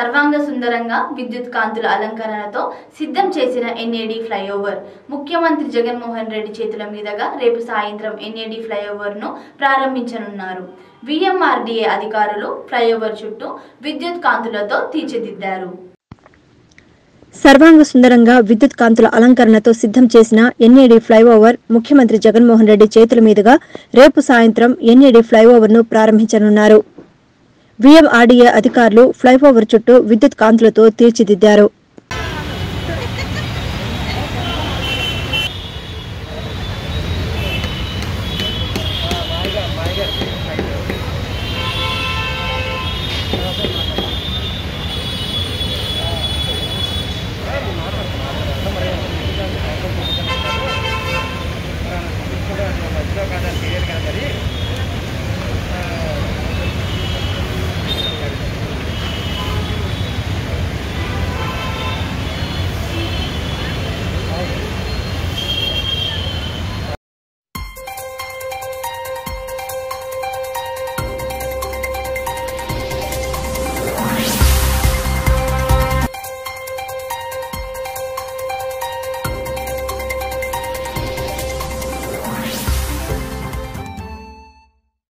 సర్వాంగ సుందరంగా విద్యుత్ కాంతుల అలంకరణతో సిద్ధం చేసిన ఎన్ఏడి ఫ్లైఓవర్ ముఖ్యమంత్రి జగన్మోహన్ రెడ్డి చేతుల మీదుగా రేపు సాయంత్రం ఎన్ఏడి ఫ్లైఓవర్ను ప్రారంభించనున్నారు విఎంఆర్డీఏ అధికారులు ఫ్లైఓవర్ చుట్టూ విద్యుత్ కాంతులతో తీర్చిదిద్దారు సర్వాంగ సుందరంగా విద్యుత్ కాంతుల అలంకరణతో సిద్ధం చేసిన ఎన్ఏడి ఫ్లైఓవర్ ముఖ్యమంత్రి జగన్మోహన్ రెడ్డి చేతుల మీదుగా రేపు సాయంత్రం ఎన్ఏడి ఫ్లైఓవర్ ను ప్రారంభించనున్నారు విఎంఆర్డీఏ అధికారులు ఫ్లైఓవర్ చుట్టూ విద్యుత్ కాంతులతో తీర్చిదిద్దారు